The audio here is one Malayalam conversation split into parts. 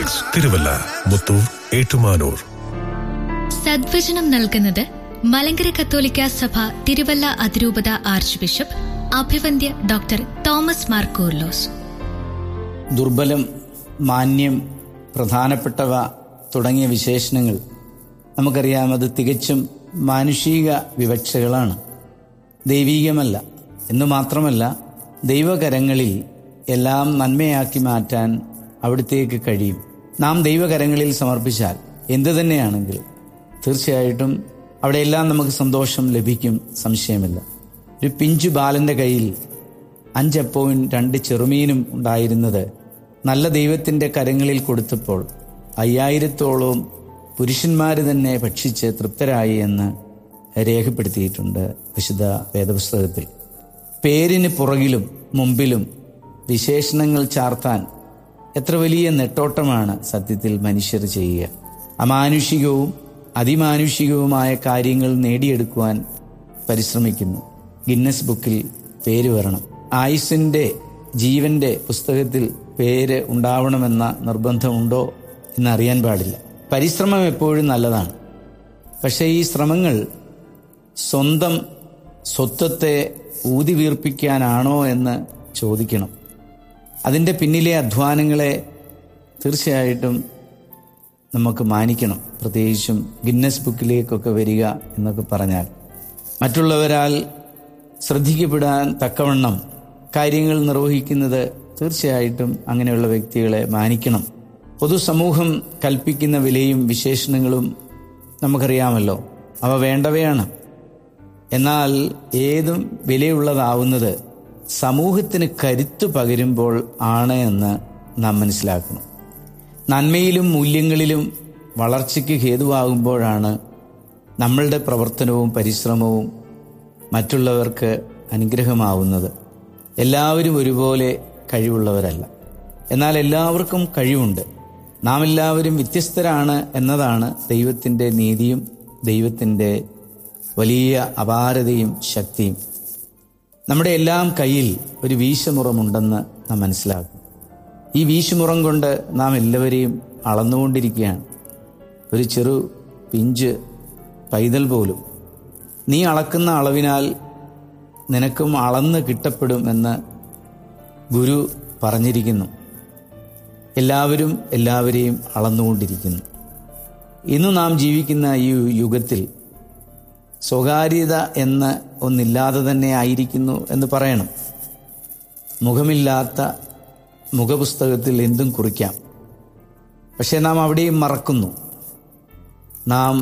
തിരുവല്ല മുത്തൂർ ഏറ്റുമാനൂർ സദ്വചനം നൽകുന്നത് മലങ്കര കത്തോലിക്ക സഭ തിരുവല്ല അതിരൂപത ആർച്ച് ബിഷപ്പ് അഭിവന്ദ്യ ഡോക്ടർ തോമസ് മാർ കൂർലോസ് ദുർബലം മാന്യം പ്രധാനപ്പെട്ടവ തുടങ്ങിയ വിശേഷണങ്ങൾ നമുക്കറിയാം അത് തികച്ചും മാനുഷിക വിവക്ഷകളാണ് ദൈവീകമല്ല എന്നു മാത്രമല്ല ദൈവകരങ്ങളിൽ എല്ലാം നന്മയാക്കി മാറ്റാൻ അവിടത്തേക്ക് കഴിയും നാം ദൈവകരങ്ങളിൽ സമർപ്പിച്ചാൽ എന്തു തന്നെയാണെങ്കിലും തീർച്ചയായിട്ടും അവിടെയെല്ലാം നമുക്ക് സന്തോഷം ലഭിക്കും സംശയമില്ല ഒരു പിഞ്ചു ബാലന്റെ കയ്യിൽ അഞ്ചപ്പവും രണ്ട് ചെറുമീനും ഉണ്ടായിരുന്നത് നല്ല ദൈവത്തിൻ്റെ കരങ്ങളിൽ കൊടുത്തപ്പോൾ അയ്യായിരത്തോളം പുരുഷന്മാർ തന്നെ ഭക്ഷിച്ച് തൃപ്തരായി എന്ന് രേഖപ്പെടുത്തിയിട്ടുണ്ട് വിശുദ്ധ വേദപുസ്തകത്തിൽ പേരിന് പുറകിലും മുമ്പിലും വിശേഷണങ്ങൾ ചാർത്താൻ എത്ര വലിയ നെട്ടോട്ടമാണ് സത്യത്തിൽ മനുഷ്യർ ചെയ്യുക അമാനുഷികവും അതിമാനുഷികവുമായ കാര്യങ്ങൾ നേടിയെടുക്കുവാൻ പരിശ്രമിക്കുന്നു ഗിന്നസ് ബുക്കിൽ പേര് വരണം ആയുസിൻ്റെ ജീവന്റെ പുസ്തകത്തിൽ പേര് ഉണ്ടാവണമെന്ന നിർബന്ധമുണ്ടോ എന്നറിയാൻ പാടില്ല പരിശ്രമം എപ്പോഴും നല്ലതാണ് പക്ഷേ ഈ ശ്രമങ്ങൾ സ്വന്തം സ്വത്വത്തെ ഊതി വീർപ്പിക്കാനാണോ എന്ന് ചോദിക്കണം അതിൻ്റെ പിന്നിലെ അധ്വാനങ്ങളെ തീർച്ചയായിട്ടും നമുക്ക് മാനിക്കണം പ്രത്യേകിച്ചും ഗിന്നസ് ബുക്കിലേക്കൊക്കെ വരിക എന്നൊക്കെ പറഞ്ഞാൽ മറ്റുള്ളവരാൽ ശ്രദ്ധിക്കപ്പെടാൻ തക്കവണ്ണം കാര്യങ്ങൾ നിർവഹിക്കുന്നത് തീർച്ചയായിട്ടും അങ്ങനെയുള്ള വ്യക്തികളെ മാനിക്കണം പൊതുസമൂഹം കൽപ്പിക്കുന്ന വിലയും വിശേഷണങ്ങളും നമുക്കറിയാമല്ലോ അവ വേണ്ടവയാണ് എന്നാൽ ഏതും വിലയുള്ളതാവുന്നത് സമൂഹത്തിന് കരുത്തു പകരുമ്പോൾ ആണ് എന്ന് നാം മനസ്സിലാക്കണം നന്മയിലും മൂല്യങ്ങളിലും വളർച്ചയ്ക്ക് ഹേതുവാകുമ്പോഴാണ് നമ്മളുടെ പ്രവർത്തനവും പരിശ്രമവും മറ്റുള്ളവർക്ക് അനുഗ്രഹമാവുന്നത് എല്ലാവരും ഒരുപോലെ കഴിവുള്ളവരല്ല എന്നാൽ എല്ലാവർക്കും കഴിവുണ്ട് നാം എല്ലാവരും വ്യത്യസ്തരാണ് എന്നതാണ് ദൈവത്തിൻ്റെ നീതിയും ദൈവത്തിൻ്റെ വലിയ അപാരതയും ശക്തിയും നമ്മുടെ എല്ലാം കയ്യിൽ ഒരു വീശമുറമുണ്ടെന്ന് നാം മനസ്സിലാക്കും ഈ വീശുമുറം കൊണ്ട് നാം എല്ലാവരെയും അളന്നുകൊണ്ടിരിക്കുകയാണ് ഒരു ചെറു പിഞ്ച് പൈതൽ പോലും നീ അളക്കുന്ന അളവിനാൽ നിനക്കും അളന്ന് കിട്ടപ്പെടും എന്ന് ഗുരു പറഞ്ഞിരിക്കുന്നു എല്ലാവരും എല്ലാവരെയും അളന്നുകൊണ്ടിരിക്കുന്നു ഇന്ന് നാം ജീവിക്കുന്ന ഈ യുഗത്തിൽ സ്വകാര്യത എന്ന് ഒന്നില്ലാതെ തന്നെ ആയിരിക്കുന്നു എന്ന് പറയണം മുഖമില്ലാത്ത മുഖപുസ്തകത്തിൽ എന്തും കുറിക്കാം പക്ഷെ നാം അവിടെയും മറക്കുന്നു നാം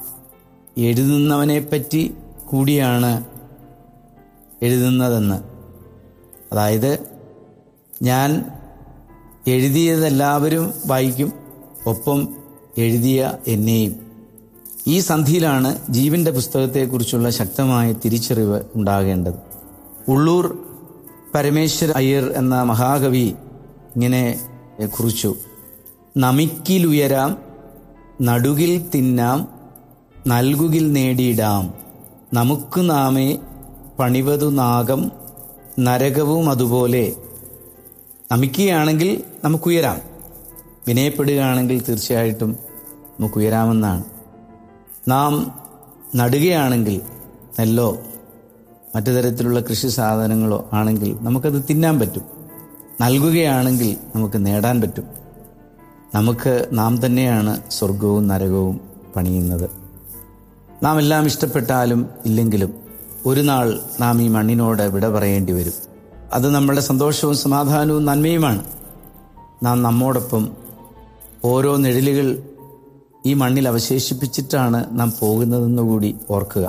എഴുതുന്നവനെപ്പറ്റി കൂടിയാണ് എഴുതുന്നതെന്ന് അതായത് ഞാൻ എഴുതിയതെല്ലാവരും വായിക്കും ഒപ്പം എഴുതിയ എന്നെയും ഈ സന്ധിയിലാണ് ജീവന്റെ പുസ്തകത്തെക്കുറിച്ചുള്ള ശക്തമായ തിരിച്ചറിവ് ഉണ്ടാകേണ്ടത് ഉള്ളൂർ പരമേശ്വര അയ്യർ എന്ന മഹാകവി ഇങ്ങനെ കുറിച്ചു നമിക്കിലുയരാം നടുകിൽ തിന്നാം നൽകുകിൽ നേടിയിടാം നമുക്ക് നാമേ പണിവതു നാഗം നരകവും അതുപോലെ നമിക്കുകയാണെങ്കിൽ നമുക്കുയരാം വിനയപ്പെടുകയാണെങ്കിൽ തീർച്ചയായിട്ടും നമുക്കുയരാമെന്നാണ് നാം നടുകയാണെങ്കിൽ നെല്ലോ മറ്റു തരത്തിലുള്ള കൃഷി സാധനങ്ങളോ ആണെങ്കിൽ നമുക്കത് തിന്നാൻ പറ്റും നൽകുകയാണെങ്കിൽ നമുക്ക് നേടാൻ പറ്റും നമുക്ക് നാം തന്നെയാണ് സ്വർഗവും നരകവും പണിയുന്നത് നാം എല്ലാം ഇഷ്ടപ്പെട്ടാലും ഇല്ലെങ്കിലും ഒരു നാൾ നാം ഈ മണ്ണിനോട് വിട പറയേണ്ടി വരും അത് നമ്മളുടെ സന്തോഷവും സമാധാനവും നന്മയുമാണ് നാം നമ്മോടൊപ്പം ഓരോ നിഴലുകൾ ഈ മണ്ണിൽ അവശേഷിപ്പിച്ചിട്ടാണ് നാം പോകുന്നതെന്ന് കൂടി ഓർക്കുക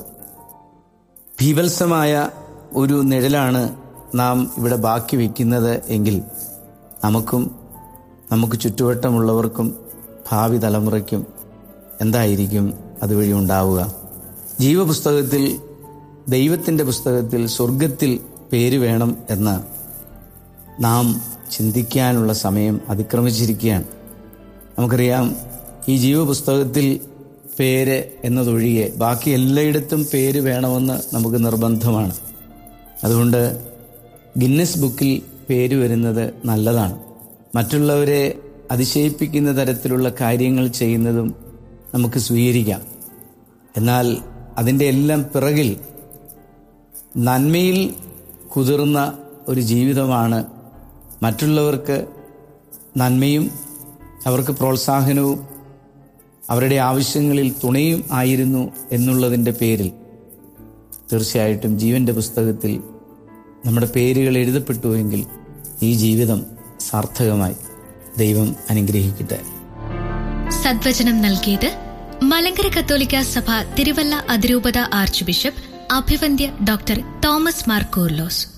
ഭീവത്സമായ ഒരു നിഴലാണ് നാം ഇവിടെ ബാക്കി വയ്ക്കുന്നത് എങ്കിൽ നമുക്കും നമുക്ക് ചുറ്റുവട്ടമുള്ളവർക്കും ഭാവി തലമുറയ്ക്കും എന്തായിരിക്കും അതുവഴി ഉണ്ടാവുക ജീവപുസ്തകത്തിൽ ദൈവത്തിൻ്റെ പുസ്തകത്തിൽ സ്വർഗത്തിൽ പേര് വേണം എന്ന് നാം ചിന്തിക്കാനുള്ള സമയം അതിക്രമിച്ചിരിക്കുകയാണ് നമുക്കറിയാം ഈ ജീവപുസ്തകത്തിൽ പേര് എന്നതൊഴികെ ബാക്കി എല്ലായിടത്തും പേര് വേണമെന്ന് നമുക്ക് നിർബന്ധമാണ് അതുകൊണ്ട് ഗിന്നസ് ബുക്കിൽ പേര് വരുന്നത് നല്ലതാണ് മറ്റുള്ളവരെ അതിശയിപ്പിക്കുന്ന തരത്തിലുള്ള കാര്യങ്ങൾ ചെയ്യുന്നതും നമുക്ക് സ്വീകരിക്കാം എന്നാൽ അതിൻ്റെ എല്ലാം പിറകിൽ നന്മയിൽ കുതിർന്ന ഒരു ജീവിതമാണ് മറ്റുള്ളവർക്ക് നന്മയും അവർക്ക് പ്രോത്സാഹനവും അവരുടെ ആവശ്യങ്ങളിൽ തുണയും ആയിരുന്നു എന്നുള്ളതിൻ്റെ പേരിൽ തീർച്ചയായിട്ടും ജീവന്റെ പുസ്തകത്തിൽ നമ്മുടെ പേരുകൾ എഴുതപ്പെട്ടുവെങ്കിൽ ഈ ജീവിതം സാർത്ഥകമായി ദൈവം അനുഗ്രഹിക്കട്ടെ സദ്വചനം നൽകിയത് മലങ്കര കത്തോലിക്ക സഭ തിരുവല്ല അതിരൂപത ആർച്ച് ബിഷപ്പ് അഭിവന്ദ്യ ഡോക്ടർ തോമസ് മാർ കൂർലോസ്